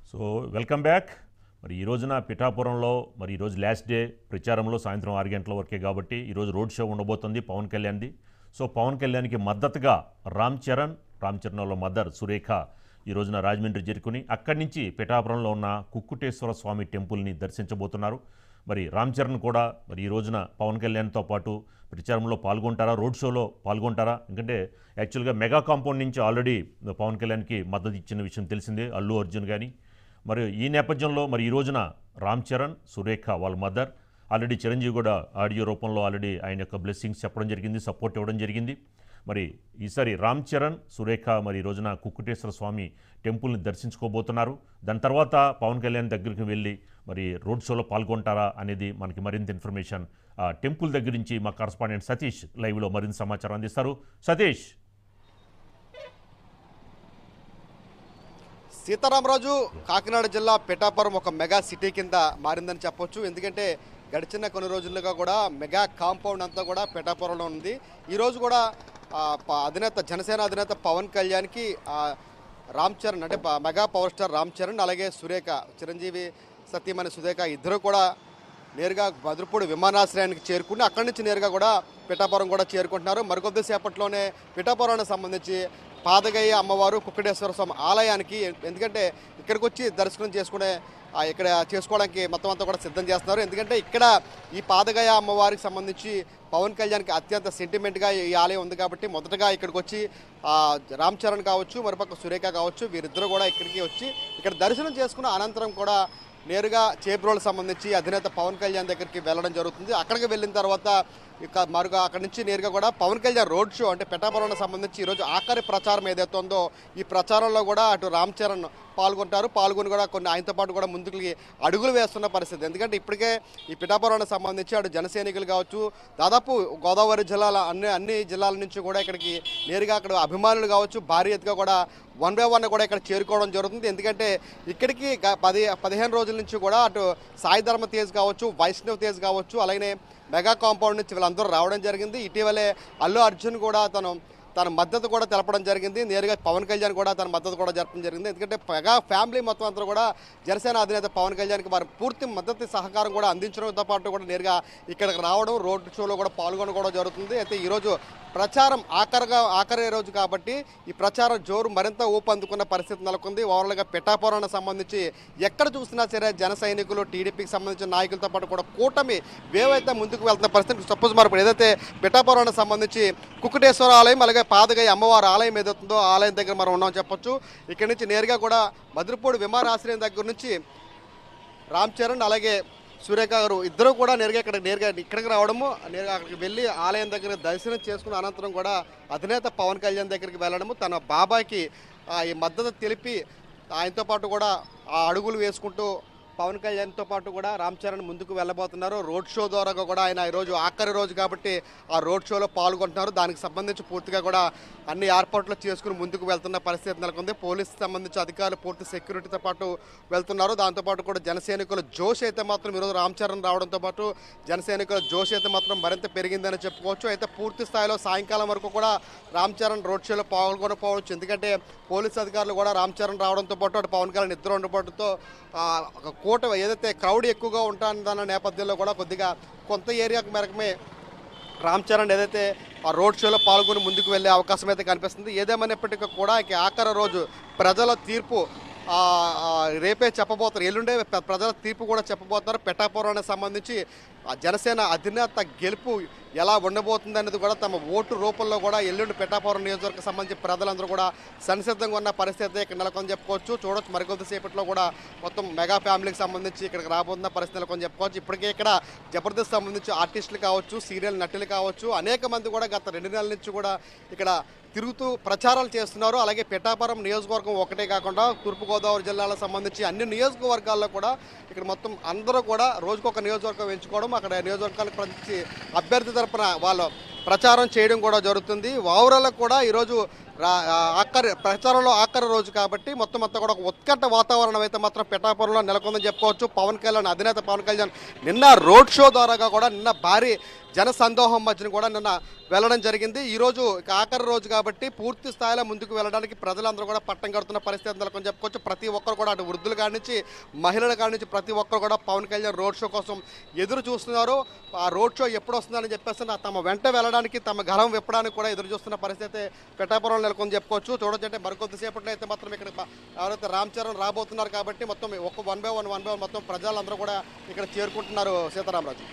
so welcome back మరి ఈ రోజున పిఠాపురంలో మరి ఈరోజు లాస్ట్ డే ప్రచారంలో సాయంత్రం ఆరు గంటల వరకే కాబట్టి ఈరోజు రోడ్ షో ఉండబోతుంది పవన్ కళ్యాణ్ది సో పవన్ కళ్యాణ్కి మద్దతుగా రామ్ చరణ్ రామ్ చరణ్ వాళ్ళ మదర్ సురేఖ ఈ రోజున రాజమండ్రి చేరుకుని అక్కడి నుంచి పిఠాపురంలో ఉన్న కుక్కుటేశ్వర స్వామి టెంపుల్ని దర్శించబోతున్నారు మరి రామ్ చరణ్ కూడా మరి ఈ రోజున పవన్ కళ్యాణ్తో పాటు ప్రచారంలో పాల్గొంటారా రోడ్ షోలో పాల్గొంటారా ఎందుకంటే యాక్చువల్గా మెగా కాంపౌండ్ నుంచి ఆల్రెడీ పవన్ కళ్యాణ్కి మద్దతు ఇచ్చిన విషయం తెలిసిందే అల్లు అర్జున్ కానీ మరి ఈ నేపథ్యంలో మరి ఈ రోజున రామ్ చరణ్ సురేఖ వాళ్ళ మదర్ ఆల్రెడీ చిరంజీవి కూడా ఆడియో రూపంలో ఆల్రెడీ ఆయన యొక్క బ్లెస్సింగ్స్ చెప్పడం జరిగింది సపోర్ట్ ఇవ్వడం జరిగింది మరి ఈసారి రామ్ చరణ్ సురేఖ మరి ఈ రోజున కుక్కుటేశ్వర స్వామి టెంపుల్ని దర్శించుకోబోతున్నారు దాని తర్వాత పవన్ కళ్యాణ్ దగ్గరికి వెళ్ళి మరి రోడ్ షోలో పాల్గొంటారా అనేది మనకి మరింత ఇన్ఫర్మేషన్ ఆ టెంపుల్ దగ్గర నుంచి మా కరస్పాండెంట్ సతీష్ లైవ్లో మరింత సమాచారం అందిస్తారు సతీష్ సీతారామరాజు కాకినాడ జిల్లా పిఠాపురం ఒక మెగా సిటీ కింద మారిందని చెప్పొచ్చు ఎందుకంటే గడిచిన కొన్ని రోజులుగా కూడా మెగా కాంపౌండ్ అంతా కూడా పిఠాపురంలో ఉంది ఈరోజు కూడా ఆ, ప- అధినేత జనసేన అధినేత పవన్ కళ్యాణ్కి ఆ, రామ్ చరణ్ అంటే ప- mega power star Ram Charan అలాగే సురేఖ చిరంజీవి సత్యమణి సురేఖ ఇద్దరు కూడా నేరుగా భద్రపూడి విమానాశ్రయానికి చేరుకుని అక్కడి నుంచి నేరుగా కూడా పిఠాపురం కూడా చేరుకుంటున్నారు మరికొద్ది సేపట్లోనే పిఠాపురానికి సంబంధించి పాదగయ్య అమ్మవారు కుక్కడేశ్వర స్వామి ఆలయానికి ఎందుకంటే ఇక్కడికి వచ్చి దర్శనం చేసుకునే ఆ, ఇక్కడ చేసుకోవడానికి మొత్తం అంతా కూడా సిద్ధం చేస్తున్నారు ఎందుకంటే ఇక్కడ ఈ పాదగయ అమ్మవారికి సంబంధించి పవన్ కళ్యాణ్కి అత్యంత సెంటిమెంట్గా ఈ ఆలయం ఉంది కాబట్టి మొదటగా ఇక్కడికి వచ్చి ఆ, రామ్ చరణ్ కావచ్చు మరోపక్క సురేఖ కావచ్చు వీరిద్దరూ కూడా ఇక్కడికి వచ్చి ఇక్కడ దర్శనం చేసుకున్న అనంతరం కూడా నేరుగా చేబ్రోల్ సంబంధించి అధినేత పవన్ కళ్యాణ్ దగ్గరికి వెళ్ళడం జరుగుతుంది అక్కడికి వెళ్ళిన తర్వాత ఇక మరుగా అక్కడి నుంచి నేరుగా కూడా పవన్ కళ్యాణ్ రోడ్ షో అంటే పెట్టాపురం సంబంధించి ఈరోజు ఆఖరి ప్రచారం ఏదైతే ఉందో ఈ ప్రచారంలో కూడా అటు రామ్ చరణ్ పాల్గొంటారు పాల్గొని కూడా కొన్ని ఆయనతో పాటు కూడా ముందుకు అడుగులు వేస్తున్న పరిస్థితి ఎందుకంటే ఇప్పటికే ఈ పిఠాపురానికి సంబంధించి అటు జనసైనికులు కావచ్చు దాదాపు గోదావరి జిల్లాల అన్ని అన్ని జిల్లాల నుంచి కూడా ఇక్కడికి నేరుగా అక్కడ అభిమానులు కావచ్చు భారీ ఎత్తుగా కూడా వన్ బై వన్ కూడా ఇక్కడ చేరుకోవడం జరుగుతుంది ఎందుకంటే ఇక్కడికి గ- పది పదిహేను రోజుల నుంచి కూడా అటు సాయి ధర్మ తేజ్ కావచ్చు వైష్ణవ్ తేజ్ కావచ్చు అలాగే మెగా కాంపౌండ్ నుంచి వీళ్ళందరూ రావడం జరిగింది ఇటీవలే అల్లు అర్జున్ కూడా తను తన మద్దతు కూడా తెలపడం జరిగింది నేరుగా పవన్ కళ్యాణ్ కూడా తన మద్దతు కూడా జరపడం జరిగింది ఎందుకంటే మెగా ఫ్యామిలీ మొత్తం అంతా కూడా జనసేన అధినేత పవన్ కళ్యాణ్కి వారి పూర్తి మద్దతు సహకారం కూడా అందించడంతో పాటు కూడా నేరుగా ఇక్కడికి రావడం రోడ్ షోలో కూడా పాల్గొనడం కూడా జరుగుతుంది అయితే ఈరోజు ప్రచారం ఆఖరిగా ఆఖరి రోజు కాబట్టి ఈ ప్రచారం జోరు మరింత ఊపందుకున్న పరిస్థితి నెలకొంది ఓవరాల్గా పిఠాపురానికి సంబంధించి ఎక్కడ చూసినా సరే జన సైనికులు టీడీపీకి సంబంధించిన నాయకులతో పాటు కూడా కూటమి వేవైతే ముందుకు వెళ్తున్న పరిస్థితి సపోజ్ మరి ఇప్పుడు ఏదైతే పిఠాపురానికి సంబంధించి కుక్కుటేశ్వర ఆలయం అలాగే పాదగయ్య అమ్మవారి ఆలయం ఏదైతుందో ఆ ఆలయం దగ్గర మనం ఉన్నాం చెప్పొచ్చు ఇక్కడి నుంచి నేరుగా కూడా మధురపూడి విమానాశ్రయం దగ్గర నుంచి రామ్ చరణ్ అలాగే సురేఖ గారు ఇద్దరు కూడా నేరుగా ఇక్కడ నేరుగా ఇక్కడికి రావడము నేరుగా అక్కడికి వెళ్ళి ఆలయం దగ్గర దర్శనం చేసుకున్న అనంతరం కూడా అధినేత పవన్ కళ్యాణ్ దగ్గరికి వెళ్ళడము తన బాబాయ్కి ఆ, ఈ మద్దతు తెలిపి ఆయనతో పాటు కూడా ఆ అడుగులు వేసుకుంటూ పవన్ కళ్యాణ్తో పాటు కూడా రామ్ చరణ్ ముందుకు వెళ్ళబోతున్నారు రోడ్ షో ద్వారా కూడా ఆయన ఈరోజు ఆఖరి రోజు కాబట్టి ఆ రోడ్ షోలో పాల్గొంటున్నారు దానికి సంబంధించి పూర్తిగా కూడా అన్ని ఏర్పాట్లు చేసుకుని ముందుకు వెళ్తున్న పరిస్థితి నెలకొంది పోలీసు సంబంధించి అధికారులు పూర్తి సెక్యూరిటీతో పాటు వెళ్తున్నారు దాంతోపాటు కూడా జనసైనికుల జోష్ అయితే మాత్రం ఈరోజు రామ్ చరణ్ రావడంతో పాటు జనసైనికుల జోష్ అయితే మాత్రం మరింత పెరిగిందని చెప్పుకోవచ్చు అయితే పూర్తి స్థాయిలో సాయంకాలం వరకు కూడా రామ్ చరణ్ రోడ్ షోలో పాల్గొనకపోవచ్చు ఎందుకంటే పోలీసు అధికారులు కూడా రామ్ చరణ్ రావడంతో పాటు అటు పవన్ కళ్యాణ్ ఇద్దరు ఉండడంతో ఆ, ఒక కూట ఏదైతే క్రౌడ్ ఎక్కువగా ఉంటుందన్న నేపథ్యంలో కూడా కొద్దిగా కొంత ఏరియాకు మేరకమే రామ్ చరణ్ ఏదైతే ఆ రోడ్ షోలో పాల్గొని ముందుకు వెళ్ళే అవకాశం అయితే కనిపిస్తుంది ఏదేమైనప్పటికీ కూడా ఇక ఆఖరి రోజు ప్రజల తీర్పు ఆ, ఆ, రేపే చెప్పబోతారు ఎల్లుండే ప్ర- ప్రజల తీర్పు కూడా చెప్పబోతున్నారు పెట్టాపురానికి సంబంధించి ఆ జనసేన అధినేత గెలుపు ఎలా ఉండబోతుంది అనేది కూడా తమ ఓటు రూపంలో కూడా ఎల్లుండి పెట్టాపురం నియోజకవర్గం సంబంధించి ప్రజలందరూ కూడా సంసిద్ధంగా ఉన్న పరిస్థితి అయితే ఇక్కడ నెలకొని చెప్పుకోవచ్చు చూడొచ్చు మరికొద్ది సేపట్లో కూడా మొత్తం మెగా ఫ్యామిలీకి సంబంధించి ఇక్కడికి రాబోతున్న పరిస్థితి నెలకొని చెప్పుకోవచ్చు ఇప్పటికే ఇక్కడ జబర్దస్త్ సంబంధించి ఆర్టిస్టులు కావచ్చు సీరియల్ నటులు కావచ్చు అనేక మంది కూడా గత రెండు నెలల నుంచి కూడా ఇక్కడ తిరుగుతూ ప్రచారాలు చేస్తున్నారు అలాగే పిఠాపురం నియోజకవర్గం ఒకటే కాకుండా తూర్పుగోదావరి జిల్లాలకు సంబంధించి అన్ని నియోజకవర్గాల్లో కూడా ఇక్కడ మొత్తం అందరూ కూడా రోజుకొక నియోజకవర్గం ఎంచుకోవడం అక్కడ నియోజకవర్గాలకు సంబంధించి అభ్యర్థి తరపున వాళ్ళు ప్రచారం చేయడం కూడా జరుగుతుంది వావరాలకు కూడా ఈరోజు రా ఆ, ఆఖరి ప్రచారంలో ఆఖరి రోజు కాబట్టి మొత్తం అంతా కూడా ఒక ఉత్కంఠ వాతావరణం అయితే మాత్రం పిఠాపురంలో నెలకొందని చెప్పుకోవచ్చు పవన్ కళ్యాణ్ అధినేత పవన్ కళ్యాణ్ నిన్న రోడ్ షో ద్వారాగా కూడా నిన్న భారీ జన సందోహం మధ్యన కూడా నిన్న వెళ్ళడం జరిగింది ఈ రోజు ఇక ఆఖరి రోజు కాబట్టి పూర్తి స్థాయిలో ముందుకు వెళ్ళడానికి ప్రజలందరూ కూడా పట్టం కడుతున్న పరిస్థితి నెలకొని చెప్పుకోవచ్చు ప్రతి ఒక్కరు కూడా అటు వృద్ధుల కాడి నుంచి మహిళల కాడి నుంచి ప్రతి ఒక్కరు కూడా పవన్ కళ్యాణ్ రోడ్ షో కోసం ఎదురు చూస్తున్నారు ఆ రోడ్ షో ఎప్పుడు వస్తుందని చెప్పేసి నా తమ వెంట వెళ్ళడానికి తమ గలం విప్పడానికి కూడా ఎదురు చూస్తున్న పరిస్థితి పిఠాపురం నెలకొని చెప్పుకోవచ్చు చూడొచ్చు అంటే మరికొద్దిసేపట్లో అయితే మాత్రం ఇక్కడ ప- ఎవరైతే రామ్ చరణ్ రాబోతున్నారు కాబట్టి మొత్తం ఒక one by one one by one మొత్తం ప్రజలందరూ కూడా ఇక్కడ చేరుకుంటున్నారు సీతారామరాజు